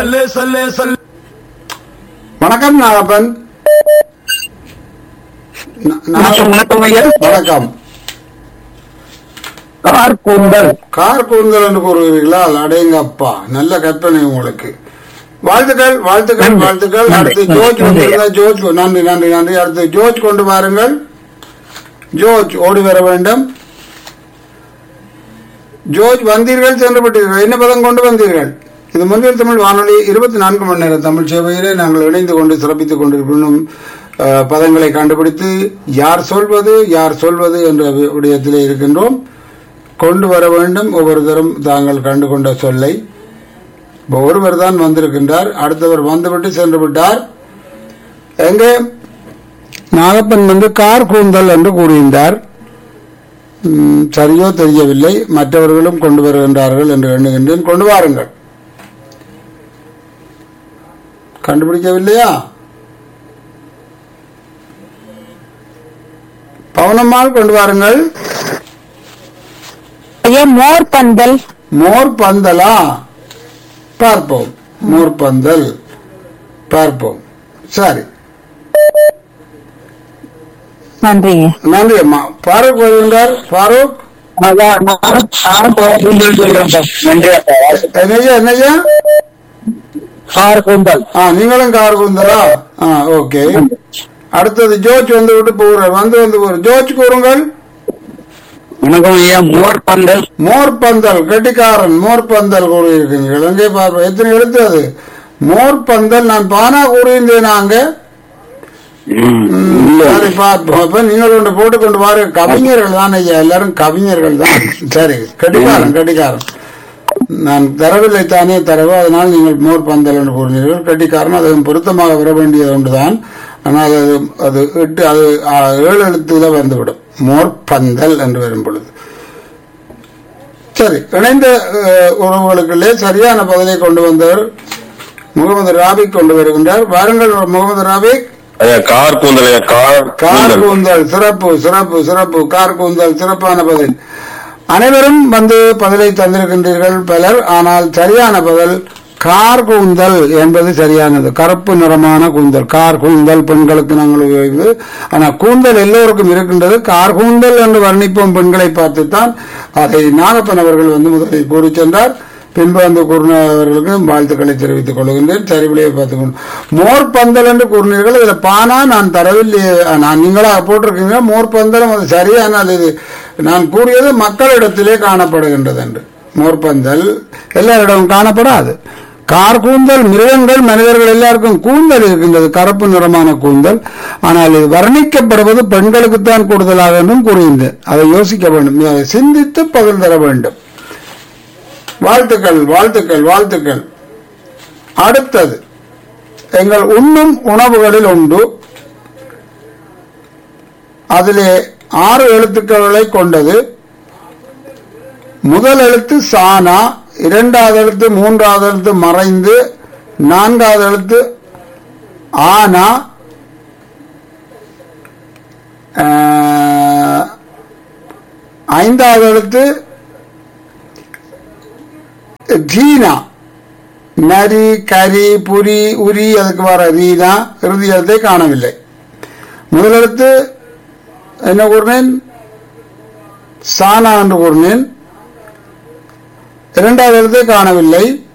சொல்லு சொல்லு சொல்லு வணக்கம் நாகப்பன் நா- நாக- வணக்கம் ஐயா வணக்கம் கார் கூந்தல் கார் கூந்தல் என்று கூறுகிறீர்களா அடேங்கப்பா நல்ல கற்பனை உங்களுக்கு வாழ்த்துக்கள் வாழ்த்துக்கள் நன்றி. வாழ்த்துக்கள் நன்றி. அடுத்து ஜோர்ஜ் நன்றி. வந்திருந்தா ஜோர்ஜ் நன்றி நன்றி நன்றி அடுத்து ஜோர்ஜ் கொண்டு வாருங்கள் ஜோர்ஜ் ஓடி வர வேண்டும் ஜோர்ஜ் வந்தீர்கள் சென்று விட்டீர்கள் என்ன பதம் கொண்டு வந்தீர்கள் இது முன்னில் தமிழ் வானொலி இருபத்தி நான்கு மணி நேரம் தமிழ் சேவையிலே நாங்கள் இணைந்து கொண்டு சிறப்பித்துக் கொண்டிருக்கணும் அஹ், பதங்களை கண்டுபிடித்து யார் சொல்வது யார் சொல்வது என்ற வி- விடயத்திலே இருக்கின்றோம் கொண்டு வர வேண்டும் ஒவ்வொருத்தரும் தாங்கள் கண்டு கொண்ட சொல்லை இப்ப ஒருவர் தான் வந்திருக்கின்றார் அடுத்தவர் வந்துவிட்டு சென்று விட்டார் எங்கே நாகப்பன் வந்து கார் கூந்தல் என்று கூறியிருந்தார் ம், சரியோ தெரியவில்லை மற்றவர்களும் கொண்டு வருகின்றார்கள் என்று எண்ணுகின்றேன் கொண்டு வாருங்கள் கண்டுபிடிக்கவில்லையா பவனம்மாள் கொண்டு வாருங்கள் ஐயா மோர் பந்தல் மோர் பந்தலா பார்ப்போம் மோர் பந்தல் பார்ப்போம் சரி நன்றிங்க நன்றி அம்மா ஃபாரூக் வருகின்றார் ஃபாரூக் அதான் நான் கார் கூந்தல் சொல்றேன் சார். நன்றி அப்பா. என்னையா என்னையா கார் கூந்தல் ஆ நீங்களும் கார் குந்தலா ஆ ஓகே அடுத்தது ஜோர்ஜ் வந்து விட்டு போகிறார் வந்து வந்து போகிறார் ஜோர்ஜ் கூறுங்கள் வணக்கம் ஐயா மோர் பந்தல் மோர் பந்தல் கெட்டிக்காரன் மோர் பந்தல் கூறியிருக்கீர்கள் எங்கே பார்ப்போம் எத்தனை எழுத்து அது மோர் பந்தல் நான் பானா கூறியிருந்தேன் அங்க ம், இல்ல. சரி பார்ப்போம் அப்ப நீங்கள் ஒன்று போட்டுக்கொண்டு வாரு கவிஞர்கள் தான் ஐயா எல்லாரும் கவிஞர்கள் தான் சரி கடிகாரம் கடிகாரம் நான் தரவில்லை தானே தரவு அதனால் நீங்கள் மோர் பந்தல் என்று கூறினீர்கள் கட்டிக்காரன் அது பொருத்தமாக வர வேண்டியது ஒன்றுதான் ஆனால் அது அது எட்டு அது ஆ, ஏழு எழுத்துல வந்துவிடும் மோர் பந்தல் என்று வரும் பொழுது சரி இணைந்த அஹ், உறவுகளுக்குள்ளே சரியான பதிலை கொண்டு வந்தவர் முகமது ராபிக் கொண்டு வருகின்றார் வாருங்கள் முகமது ராபிக் ஐயா கார் கூந்தல் ஐயா கார் கார் கூந்தல் கூந்தல் சிறப்பு சிறப்பு சிறப்பு கார் கூந்தல் சிறப்பான பதில் அனைவரும் வந்து பதிலை தந்திருக்கின்றீர்கள் பலர் ஆனால் சரியான பதில் கார் கூந்தல் என்பது சரியானது கருப்பு நிறமான கூந்தல் கார் கூந்தல் பெண்களுக்கு நாங்கள் உபயோகிப்பது ஆனால் கூந்தல் எல்லோருக்கும் இருக்கின்றது கார் கூந்தல் என்று வர்ணிப்போம் பெண்களை பார்த்துத்தான் அதை நாகப்பன் அவர்கள் வந்து முதலில் கூறி சென்றார் பின்பு வந்து கூறினவர்களுக்கு வாழ்த்துக்களை தெரிவித்துக் கொள்கின்றேன் சரிவிலையை பார்த்துக் கொண்டு மோர் பந்தல் என்று கூறினீர்கள் இதுல பானா நான் தரவில்லையே நான் நீங்களா போட்டிருக்கீங்க மோர் பந்தலும் அது சரியானால் இது நான் கூறியது மக்களிடத்திலே காணப்படுகின்றது என்று மோர் பந்தல் எல்லாரிடமும் காணப்படாது கார் கூந்தல் மிருகங்கள் மனிதர்கள் எல்லாருக்கும் கூந்தல் இருக்கின்றது கருப்பு நிறமான கூந்தல் ஆனால் இது வர்ணிக்கப்படுவது பெண்களுக்குத்தான் கூடுதலாக என்றும் கூறியிருந்தேன் அதை யோசிக்க வேண்டும் அதை சிந்தித்து பதில் தர வேண்டும் வாழ்த்துக்கள் வாழ்த்துக்கள் வாழ்த்துக்கள் அடுத்தது எங்கள் உண்ணும் உணவுகளில் உண்டு அதிலே ஆறு எழுத்துக்களை கொண்டது முதல் எழுத்து சானா இரண்டாவது எழுத்து மூன்றாவது எழுத்து மறைந்து நான்காவது எழுத்து ஆனா ஆஹ், ஐந்தாவது எழுத்து ஜீனா நரி கரி புரி உரி அதுக்கு வர ரீனா இறுதி எழுத்தை காணவில்லை முதலெழுத்து என்ன கூறினேன் சானா என்று கூறினேன் இரண்டாவது எழுத்தை காணவில்லை